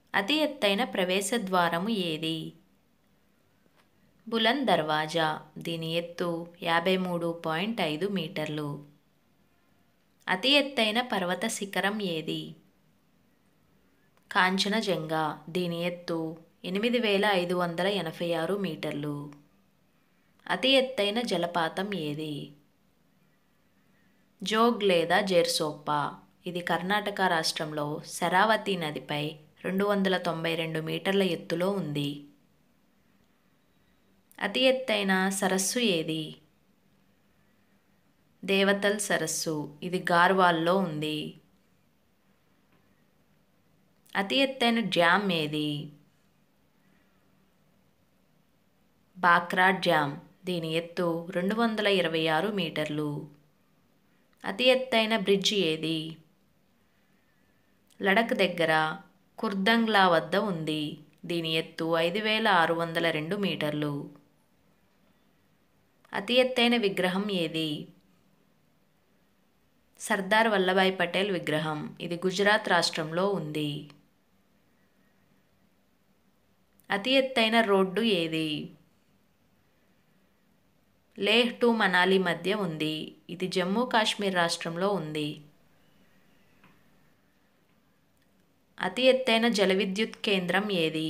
అతి ఎత్తైన ప్రవేశ ద్వారము ఏది బులంద్ దర్వాజా దీని ఎత్తు యాభై మూడు పాయింట్ ఐదు మీటర్లు అతి ఎత్తైన పర్వత శిఖరం ఏది కాంచనజంగా దీని ఎత్తు ఎనిమిది వేల ఐదు వందల ఎనభై ఆరు మీటర్లు అతి ఎత్తైన జలపాతం ఏది జోగ్ లేదా జెర్సోప్పా ఇది కర్ణాటక రాష్ట్రంలో శరావతి నదిపై రెండు వందల తొంభై రెండు మీటర్ల ఎత్తులో ఉంది అతి ఎత్తైన సరస్సు ఏది దేవతల్ సరస్సు ఇది గార్వాల్లో ఉంది అతి ఎత్తైన డ్యామ్ ఏది బాక్రా డ్యామ్ దీని ఎత్తు రెండు వందల ఇరవై ఆరు మీటర్లు అతి ఎత్తైన బ్రిడ్జి ఏది లడక్ దగ్గర కుర్దంగ్లా వద్ద ఉంది దీని ఎత్తు ఐదు వేల ఆరు వందల రెండు మీటర్లు అతి ఎత్తైన విగ్రహం ఏది సర్దార్ వల్లభాయ్ పటేల్ విగ్రహం ఇది గుజరాత్ రాష్ట్రంలో ఉంది అతి ఎత్తైన రోడ్డు ఏది లేహ్ టు మనాలి మధ్య ఉంది ఇది జమ్మూ కాశ్మీర్ రాష్ట్రంలో ఉంది అతి ఎత్తైన జల విద్యుత్ కేంద్రం ఏది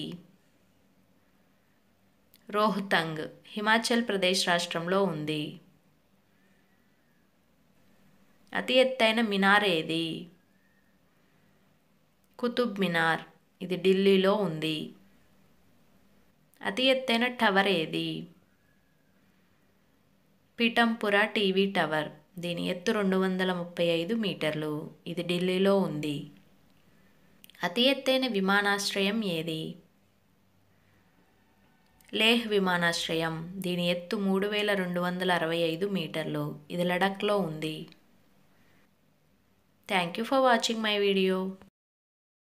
రోహ్తంగ్ హిమాచల్ ప్రదేశ్ రాష్ట్రంలో ఉంది అతి ఎత్తైన మినార్ ఏది కుతుబ్ మినార్ ఇది ఢిల్లీలో ఉంది అతి ఎత్తైన టవర్ ఏది పీఠంపుర టీవీ టవర్ దీని ఎత్తు రెండు వందల ముప్పై ఐదు మీటర్లు ఇది ఢిల్లీలో ఉంది అతి ఎత్తైన విమానాశ్రయం ఏది లేహ్ విమానాశ్రయం దీని ఎత్తు మూడు వేల రెండు వందల అరవై ఐదు మీటర్లు ఇది లడఖ్లో ఉంది thank you for watching my video